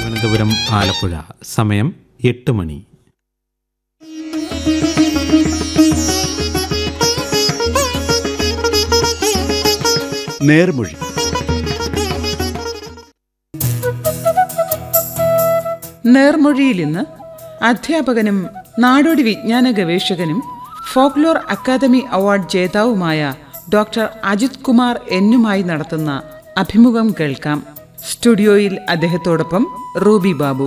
തിരുവനന്തപുരം ആലപ്പുഴ സമയം എട്ട് മണി നേർമൊഴി നേർമൊഴിയിൽ ഇന്ന് അധ്യാപകനും നാടോടി വിജ്ഞാന ഗവേഷകനും ഫോക്ലോർ അക്കാദമി അവാർഡ് ജേതാവുമായ ഡോക്ടർ അജിത് കുമാർ എന്നുമായി നടത്തുന്ന അഭിമുഖം കേൾക്കാം സ്റ്റുഡിയോയിൽ അദ്ദേഹത്തോടൊപ്പം റൂബി ബാബു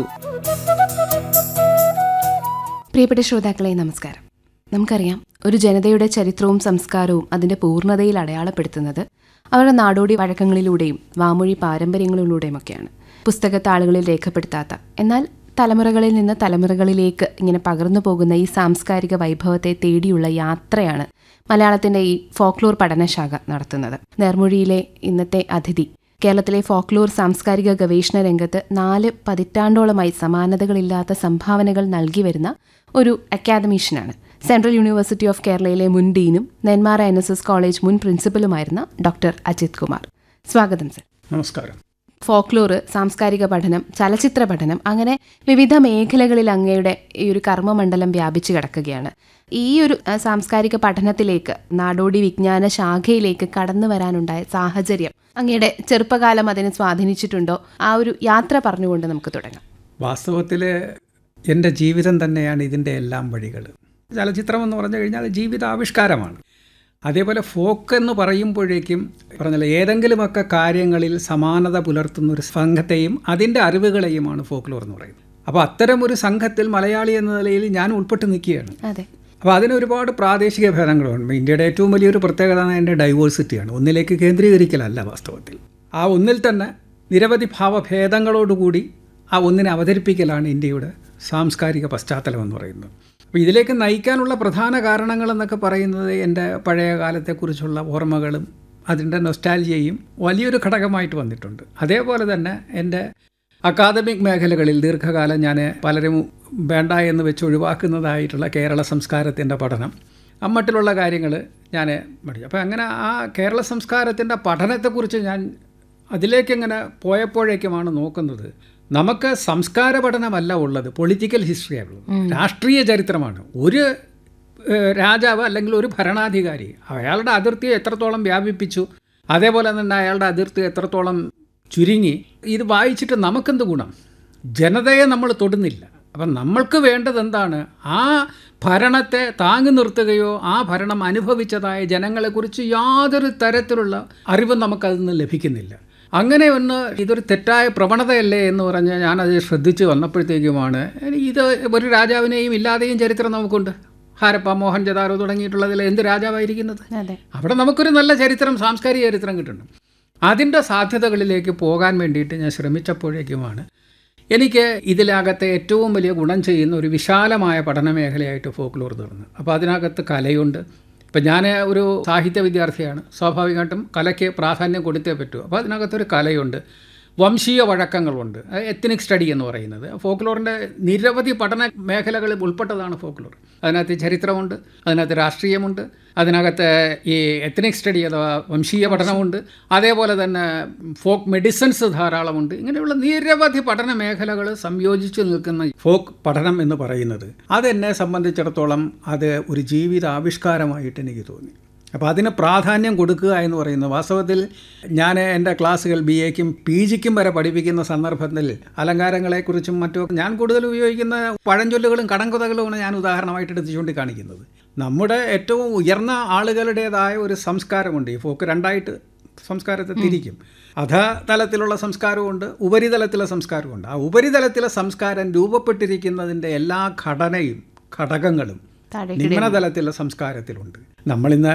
പ്രിയപ്പെട്ട ശ്രോതാക്കളെ നമസ്കാരം നമുക്കറിയാം ഒരു ജനതയുടെ ചരിത്രവും സംസ്കാരവും അതിന്റെ പൂർണ്ണതയിൽ അടയാളപ്പെടുത്തുന്നത് അവരുടെ നാടോടി വഴക്കങ്ങളിലൂടെയും വാമൊഴി പാരമ്പര്യങ്ങളിലൂടെയുമൊക്കെയാണ് പുസ്തകത്താളുകളിൽ രേഖപ്പെടുത്താത്ത എന്നാൽ തലമുറകളിൽ നിന്ന് തലമുറകളിലേക്ക് ഇങ്ങനെ പകർന്നു പോകുന്ന ഈ സാംസ്കാരിക വൈഭവത്തെ തേടിയുള്ള യാത്രയാണ് മലയാളത്തിന്റെ ഈ ഫോക്ലോർ പഠനശാഖ നടത്തുന്നത് നേർമൊഴിയിലെ ഇന്നത്തെ അതിഥി കേരളത്തിലെ ഫോക്ലോർ സാംസ്കാരിക ഗവേഷണ രംഗത്ത് നാല് പതിറ്റാണ്ടോളമായി സമാനതകളില്ലാത്ത സംഭാവനകൾ നൽകി വരുന്ന ഒരു അക്കാദമീഷ്യനാണ് സെൻട്രൽ യൂണിവേഴ്സിറ്റി ഓഫ് കേരളയിലെ മുൻ ഡീനും Nenmara N S S college മുൻ പ്രിൻസിപ്പലുമായിരുന്ന ഡോക്ടർ അജിത് കുമാർ സ്വാഗതം സർ നമസ്കാരം ഫോക്ലോർ സാംസ്കാരിക പഠനം ചലച്ചിത്ര പഠനം അങ്ങനെ വിവിധ മേഖലകളിൽ അങ്ങയുടെ ഈ ഒരു കർമ്മമണ്ഡലം വ്യാപിച്ചു കിടക്കുകയാണ് ഈ ഒരു ആ, സാംസ്കാരിക പഠനത്തിലേക്ക് നാടോടി വിജ്ഞാന ശാഖയിലേക്ക് കടന്നു വരാനുണ്ടായ സാഹചര്യം അങ്ങയുടെ ചെറുപ്പകാലം അതിനെ സ്വാധീനിച്ചിട്ടുണ്ടോ ആ ഒരു യാത്ര പറഞ്ഞുകൊണ്ട് നമുക്ക് തുടങ്ങാം വാസ്തവത്തിൽ എൻ്റെ ജീവിതം തന്നെയാണ് ഇതിൻ്റെ എല്ലാം വഴികൾ ചലച്ചിത്രം എന്ന് പറഞ്ഞു കഴിഞ്ഞാൽ ജീവിതാവിഷ്കാരമാണ് അതേപോലെ ഫോക്ക് എന്ന് പറയുമ്പോഴേക്കും പറഞ്ഞല്ലോ ഏതെങ്കിലുമൊക്കെ കാര്യങ്ങളിൽ സമാനത പുലർത്തുന്ന ഒരു സംഘത്തെയും അതിൻ്റെ അറിവുകളെയുമാണ് ഫോക്ലോർ എന്ന് പറയുന്നത് അപ്പോൾ അത്തരം ഒരു സംഘത്തിൽ മലയാളി എന്ന നിലയിൽ ഞാൻ ഉൾപ്പെട്ട് നിൽക്കുകയാണ് അതെ അപ്പോൾ അതിന് ഒരുപാട് പ്രാദേശിക ഭേദങ്ങളുണ്ട് ഇന്ത്യയുടെ ഏറ്റവും വലിയൊരു പ്രത്യേകത അതിൻ്റെ ഡൈവേഴ്സിറ്റിയാണ് ഒന്നിലേക്ക് കേന്ദ്രീകരിക്കലല്ല വാസ്തവത്തിൽ ആ ഒന്നിൽ തന്നെ നിരവധി ഭാവഭേദങ്ങളോടുകൂടി ആ ഒന്നിനെ അവതരിപ്പിക്കലാണ് ഇന്ത്യയുടെ സാംസ്കാരിക പശ്ചാത്തലം എന്ന് പറയുന്നത് അപ്പോൾ ഇതിലേക്ക് നയിക്കാനുള്ള പ്രധാന കാരണങ്ങൾ എന്നൊക്കെ പറയുന്നത് എൻ്റെ പഴയ കാലത്തെക്കുറിച്ചുള്ള ഓർമ്മകളും അതിൻ്റെ നൊസ്റ്റാൽജിയയും വലിയൊരു ഘടകമായിട്ട് വന്നിട്ടുണ്ട് അതേപോലെ തന്നെ എൻ്റെ അക്കാദമിക് മേഖലകളിൽ ദീർഘകാലം ഞാൻ പലരും വേണ്ട എന്ന് വെച്ച് ഒഴിവാക്കുന്നതായിട്ടുള്ള കേരള സംസ്കാരത്തിൻ്റെ പഠനം അമ്മട്ടിലുള്ള കാര്യങ്ങൾ ഞാൻ പഠിച്ചു അപ്പോൾ അങ്ങനെ ആ കേരള സംസ്കാരത്തിൻ്റെ പഠനത്തെക്കുറിച്ച് ഞാൻ അതിലേക്ക് ഇങ്ങനെ പോയപ്പോഴേക്കുമാണ് നോക്കുന്നത് നമുക്ക് സംസ്കാര പഠനമല്ല ഉള്ളത് പൊളിറ്റിക്കൽ ഹിസ്റ്ററിയാണ് ഉള്ളത് രാഷ്ട്രീയ ചരിത്രമാണ് ഒരു ഏഹ്, രാജാവ് അല്ലെങ്കിൽ ഒരു ഭരണാധികാരി അയാളുടെ അതിർത്തിയെ എത്രത്തോളം വ്യാപിപ്പിച്ചു അതേപോലെ തന്നെ അയാളുടെ അതിർത്തി എത്രത്തോളം ചുരുങ്ങി ഇത് വായിച്ചിട്ട് നമുക്കെന്ത് ഗുണം ജനതയെ നമ്മൾ തൊടുന്നില്ല അപ്പം നമ്മൾക്ക് വേണ്ടത് എന്താണ് ആ ഭരണത്തെ താങ്ങി നിർത്തുകയോ ആ ഭരണം അനുഭവിച്ചതായ ജനങ്ങളെക്കുറിച്ച് യാതൊരു തരത്തിലുള്ള അറിവും നമുക്കതിൽ നിന്ന് ലഭിക്കുന്നില്ല അങ്ങനെ ഒന്ന് ഇതൊരു തെറ്റായ പ്രവണതയല്ലേ എന്ന് പറഞ്ഞ് ഞാനത് ശ്രദ്ധിച്ച് വന്നപ്പോഴത്തേക്കുമാണ് ഇത് ഒരു രാജാവിനെയും ഇല്ലാതെയും ചരിത്രം നമുക്കുണ്ട് ഹാരപ്പ മോഹൻജദാരോ തുടങ്ങിയിട്ടുള്ളതിൽ എന്ത് രാജാവായിരിക്കുന്നത് അതെ അവിടെ നമുക്കൊരു നല്ല ചരിത്രം സാംസ്കാരിക ചരിത്രം കിട്ടുന്നുണ്ട് അതിൻ്റെ സാധ്യതകളിലേക്ക് പോകാൻ വേണ്ടിയിട്ട് ഞാൻ ശ്രമിച്ചപ്പോഴേക്കുമാണ് എനിക്ക് ഇതിനകത്തെ ഏറ്റവും വലിയ ഗുണം ചെയ്യുന്ന ഒരു വിശാലമായ പഠന മേഖലയായിട്ട് ഫോക്ലോർ തീർന്നു അപ്പോൾ അതിനകത്ത് കലയുണ്ട് ഇപ്പം ഞാൻ ഒരു സാഹിത്യ വിദ്യാർത്ഥിയാണ് സ്വാഭാവികമായിട്ടും കലയ്ക്ക് പ്രാധാന്യം കൊടുത്തേ പറ്റൂ അപ്പോൾ അതിനകത്തൊരു കലയുണ്ട് വംശീയ വഴക്കങ്ങളുണ്ട് എത്തനിക് സ്റ്റഡി എന്ന് പറയുന്നത് ഫോക്ലോറിൻ്റെ നിരവധി പഠന മേഖലകളിൽ ഉൾപ്പെട്ടതാണ് ഫോക്ലോർ അതിനകത്ത് ചരിത്രമുണ്ട് അതിനകത്ത് രാഷ്ട്രീയമുണ്ട് അതിനകത്ത് ഈ എത്തനിക് സ്റ്റഡി അഥവാ വംശീയ പഠനമുണ്ട് അതേപോലെ തന്നെ ഫോക്ക് മെഡിസിൻസ് ധാരാളമുണ്ട് ഇങ്ങനെയുള്ള നിരവധി പഠന മേഖലകൾ സംയോജിച്ച് നിൽക്കുന്ന ഫോക്ക് പഠനം എന്ന് പറയുന്നത് അതെന്നെ സംബന്ധിച്ചിടത്തോളം അത് ഒരു ജീവിതാവിഷ്കാരമായിട്ട് എനിക്ക് തോന്നി അപ്പോൾ അതിന് പ്രാധാന്യം കൊടുക്കുക എന്ന് പറയുന്നത് വാസ്തവത്തിൽ ഞാൻ എൻ്റെ ക്ലാസ്സുകൾ ബി എക്കും പി ജിക്കും വരെ പഠിപ്പിക്കുന്ന സന്ദർഭത്തിൽ അലങ്കാരങ്ങളെക്കുറിച്ചും മറ്റും ഞാൻ കൂടുതൽ ഉപയോഗിക്കുന്ന പഴഞ്ചൊല്ലുകളും കടങ്കഥകളുമാണ് ഞാൻ ഉദാഹരണമായിട്ട് എടുത്ത് ചൂണ്ടിക്കാണിക്കുന്നത് നമ്മുടെ ഏറ്റവും ഉയർന്ന ആളുകളുടേതായ ഒരു സംസ്കാരമുണ്ട് ഈ ഫോക്ക് രണ്ടായിട്ട് സംസ്കാരത്തെ തിരിക്കും അധതലത്തിലുള്ള സംസ്കാരമുണ്ട് ഉപരിതലത്തിലെ സംസ്കാരമുണ്ട് ആ ഉപരിതലത്തിലെ സംസ്കാരം രൂപപ്പെട്ടിരിക്കുന്നതിൻ്റെ എല്ലാ ഘടനയും ഘടകങ്ങളും താഴെ നിമ്നതലത്തിലെ സംസ്കാരത്തിലുണ്ട് നമ്മളിന്ന്